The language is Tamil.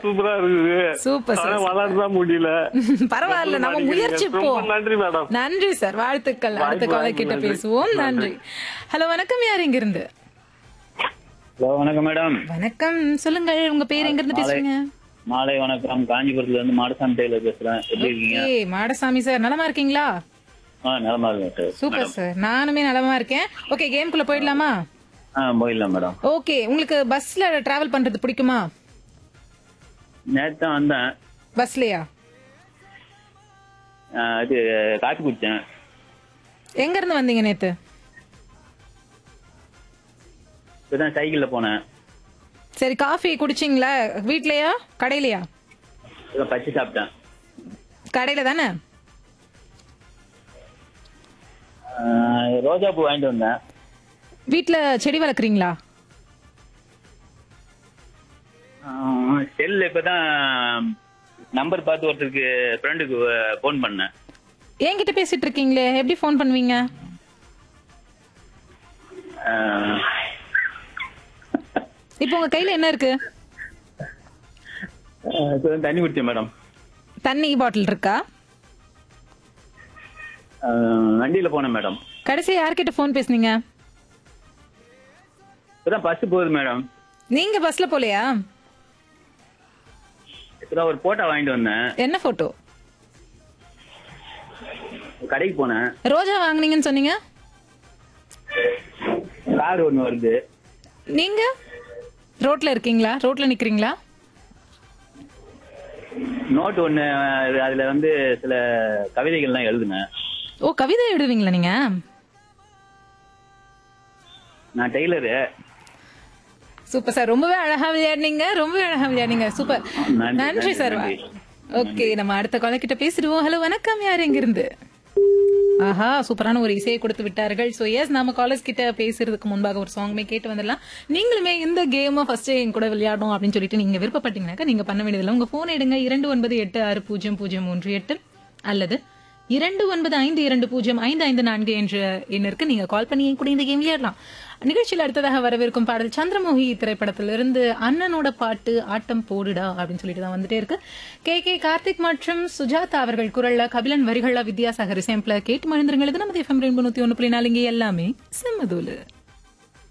சூப்பரா இருக்குது சூப்பர் ஆனா சார் வளரதான் முடியல பரவாயில்ல நம்ம முயற்சி ரொம்ப நன்றி மேடம் நன்றி சார் வாழ்த்துக்கள் அடுத்த வாய்ப்பு, காலை கிட்ட வாய்ப்பு, பேசுவோம் நன்றி ஹலோ வணக்கம் யார் இங்க இருந்து ஹலோ வணக்கம் மேடம் வணக்கம் சொல்லுங்கள் உங்க பேர் எங்க இருந்து பேசுறீங்க மாலை வணக்கம் காஞ்சிபுரத்துல இருந்து மாடசாமி டெய்லர் பேசுறேன் எப்படி இருக்கீங்க ஓகே மாடசாமி சார் நலமா இருக்கீங்களா ஆ நலமா இருக்கேன் சார் சூப்பர் சார் நானுமே நலமா இருக்கேன் ஓகே கேம்குள்ள போயிடலாமா ஆ போயிடலாம் மேடம் ஓகே உங்களுக்கு பஸ்ல டிராவல் பண்றது பிடிக்குமா நேற்று தான் வந்தேன் பஸ்லயா ஆ, இது காப்பி குடிச்சேன் எங்க இருந்து வந்தீங்க நேத்து இப்பதான் சைக்கிள்ல போனேன் சரி காஃபி குடிச்சிங்களா வீட்லயா கடையிலயா இப்பதான் பச்சை சாப்பிட்டேன் கடையில தானே ஆ, ரோஜா பூ வாங்கிட்டு வந்தேன் வீட்ல செடி வளர்க்குறீங்களா செல்ல இப்பதான் நம்பர் பார்த்து ஒருத்தருக்கு ஃப்ரெண்டுக்கு ஃபோன் பண்ணேன் என்கிட்ட பேசிட்டு இருக்கீங்களே எப்படி ஃபோன் பண்ணுவீங்க ஆ, இப்போ உங்க கையில என்ன இருக்கு ஆ, இப்பதான் தண்ணி குடிச்சேன் மேடம் தண்ணி பாட்டில் இருக்கா ஆ, வண்டியில போனேன் மேடம் கடைசி யார்கிட்ட ஃபோன் பேசுனீங்க இப்பதான் பஸ் போகுது மேடம் நீங்க பஸ்ல போலையா இப்பதான் ஒரு போட்டோ வாங்கிட்டு வந்தேன் என்ன போட்டோ கடைக்கு போனேன் ரோஜா வாங்குனீங்கன்னு சொன்னீங்க கார் ஒண்ணு வருது நீங்க ரோட்ல இருக்கீங்களா ரோட்ல நிக்கிறீங்களா நோட் ஒண்ணு அது- அதுல வந்து சில கவிதைகள்லாம் எழுதுனேன் ஓ கவிதை எழுதுவீங்களா நீங்க நான் டெய்லரு சூப்பர் சார் ரொம்பவே அழகா விளையாடுனீங்க ரொம்பவே அழகா விளையாடுனீங்க சூப்பர் நன்றி, நன்றி நன்றி, சார் நன்றி. ஓகே நம்ம அடுத்த கால கிட்ட பேசிடுவோம் ஹலோ வணக்கம் யார் எங்க இருந்து ஆஹா சூப்பரான ஒரு இசையை கொடுத்து விட்டார்கள் ஸோ எஸ் நம்ம காலேஜ் கிட்ட பேசுறதுக்கு முன்பாக ஒரு சாங்குமே கேட்டு வந்துடலாம் நீங்களுமே இந்த கேமை ஃபர்ஸ்ட் என் கூட விளையாடணும் அப்படின்னு சொல்லிட்டு நீங்க விருப்பப்பட்டீங்கன்னாக்கா நீங்க பண்ண வேண்டியதில்லை உங்க போன் எடுங்க இரண்டு ஒன்பது எட்டு ஆறு பூஜ்ஜியம் பூஜ்ஜியம் மூன்று எட்டு அல்லது இரண்டு ஒன்பது ஐந்து இரண்டு பூஜ்ஜியம் ஐந்து ஐந்து நான்கு என்ற எண்ணிற்கு நீங்க கால் பண்ணி என் கூட இந்த கேம் விளையாடலாம் நிகழ்ச்சியில் அடுத்ததாக வரவிருக்கும் பாடல் சந்திரமுகி திரைப்படத்திலிருந்து அண்ணனோட பாட்டு ஆட்டம் போடுடா அப்படின்னு சொல்லிட்டு தான் வந்துட்டே இருக்கு கே கே கார்த்திக் மற்றும் சுஜாதா அவர்கள் குரல்ல கபிலன் வரிகளா வித்யாசாகர் சேம்பிள கேட்டு மழுந்துருங்க இது நமது எஃப்எம் ரெண்டு நூத்தி ஒன்று புள்ளி நாலு இங்கே எல்லாமே செம்மதூலு